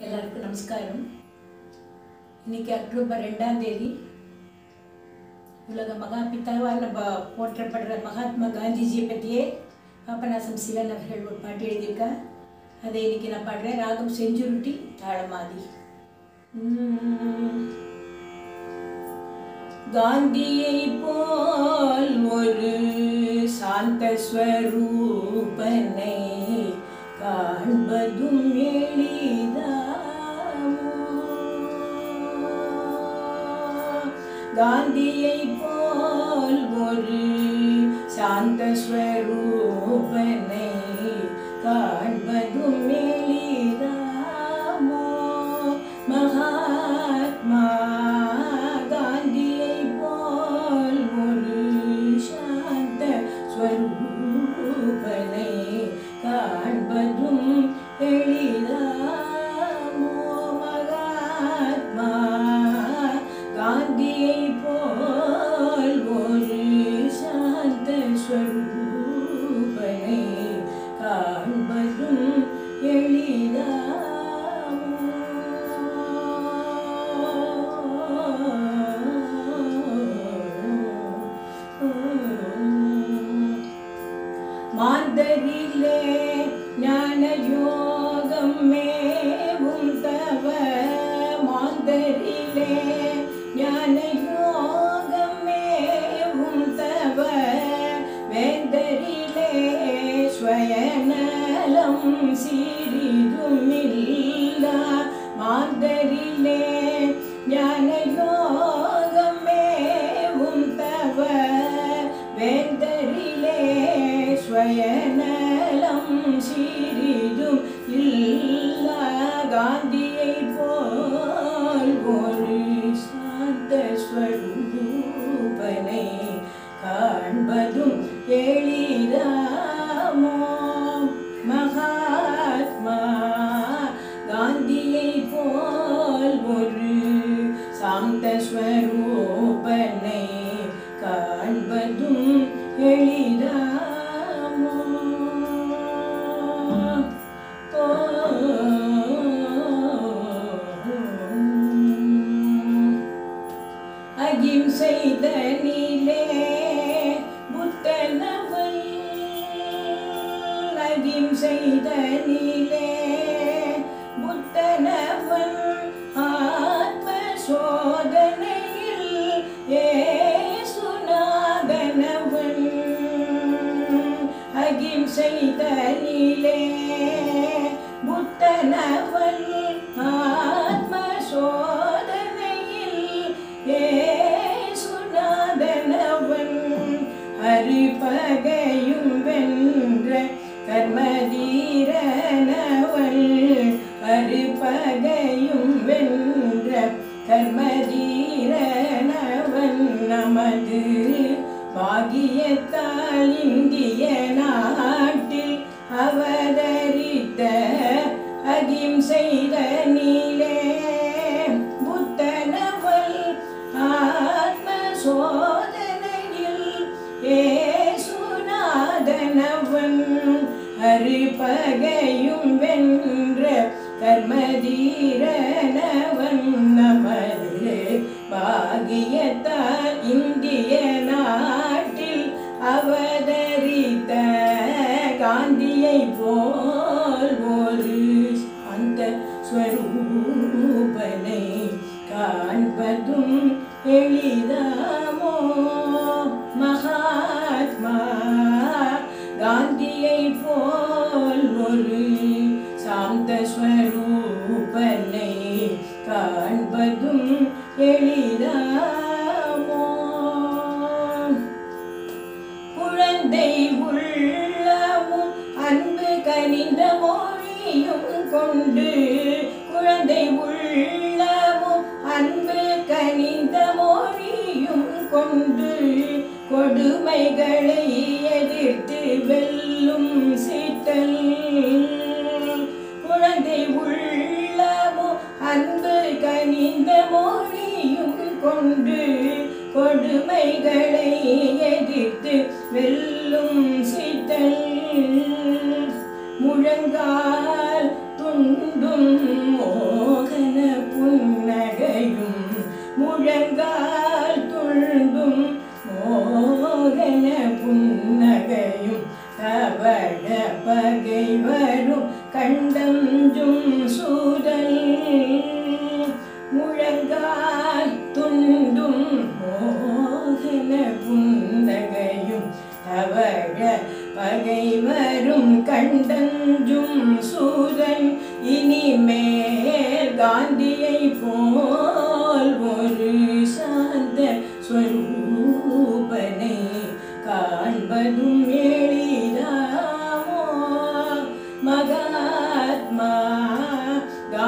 எல்லாருக்கும் நமஸ்காரம் இன்னைக்கு அக்டோபர் ரெண்டாம் தேதி உலக மகாபிதாவால் நம்ம போற்றப்படுற மகாத்மா காந்திஜியை பற்றியே பாபநாசம் சிவன் அவர்கள் ஒரு பாட்டு எழுதியிருக்கா அதை இன்னைக்கு நான் பாடுறேன் ராகம் செஞ்சுருட்டி தாளமாதி உம். காந்தியை போல் ஒரு சாந்த ஸ்வரூபனை காண்பதும் எளிதாமோ காந்தியை போல் ஒரு சாந்த ஸ்வரூபனை காண்பதும் எளிதாமோ மகாத்மா காந்தியை போல் ஒரு சாந்த ஸ்வரூபனை காண்பதும் எளிதாமோ மகாத்மா காந்தியை போல் ஒரு சாந்த ஸ்வரூபனை காண்பதும் எளிதாமோ மாந்தரிலே ஞான யோகம் மேவும் தவ மாந்தரிலே ஞான யோகம் மேவும் தவ வேந்தரிலே ஸ்வயநலம் சிறிதும் இல்லா மாந்தரிலே ஞான யோகம் மேவும் தவ வேந்தரிலே ஸ்வயநலம் சிறிதும் இல்லா காந்தியை போல் ஒரு சாந்த ஸ்வரூபனை காண்பதும் எளிதாமோ மகாத்மா காந்தியை போல் ஒரு சாந்த ஸ்வரூபனை காண்பதும் எளிதாமோ ஓ அகிம்சைதனிலே புத்தனவள் அகிம்சைதனிலே புத்தனவன் ஆத்ம சோதனையில் ஏசுநாதனவன் அகிம்சைதனிலே புத்தனவன் ஆத்ம சோதனையில் ஏசுநாதனவன் ஹரிபகையும் வென்ற கர்மதீரனவள் ஹரிபகையும் வென்ற கர்மதீரனவன் நமது பாகியத்தால் இந்திய நாட்டில் அவதரித்த அகிம்சைத நீலே புத்தனவள் ஆத்ம சோதனையில் ஏசுநாதனவன் ஹரிபகையும் வென்ற கர்மதீரனவன் நமது பாகியத்தால் இந்திய நாட்டில் அவதரித்த காந்தியை போல் ஒரு அந்த ஸ்வரூபனை காண்பதும் எளிதாமோ மகாத்மா காந்தியை போல் ஒரு சாந்த ஸ்வரூபனை காண்பதும் எளிதாமோ குழந்தை உள்ளமும் அன்பு கனிந்த மொழியும் கொண்டு குழந்தை உள்ளமும் அன்பு கனிந்த மொழியும் கொண்டு கொடுமைகளை எதிர்த்து வெல்லும் சீட்டல் குழந்தை உள்ளமும் அன்பு கனிந்த மொழியும் கொண்டு கொடுமைகளை எதிர்த்து வெல்லும் சீட்டல் முழங்கால் துண்டும் ஓ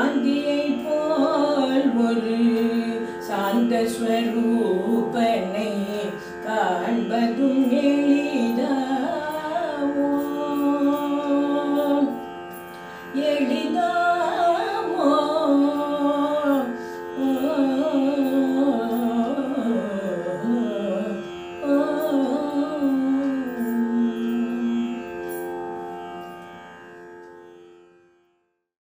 காந்தியை போல் ஒரு சாந்த ஸ்வரூபம்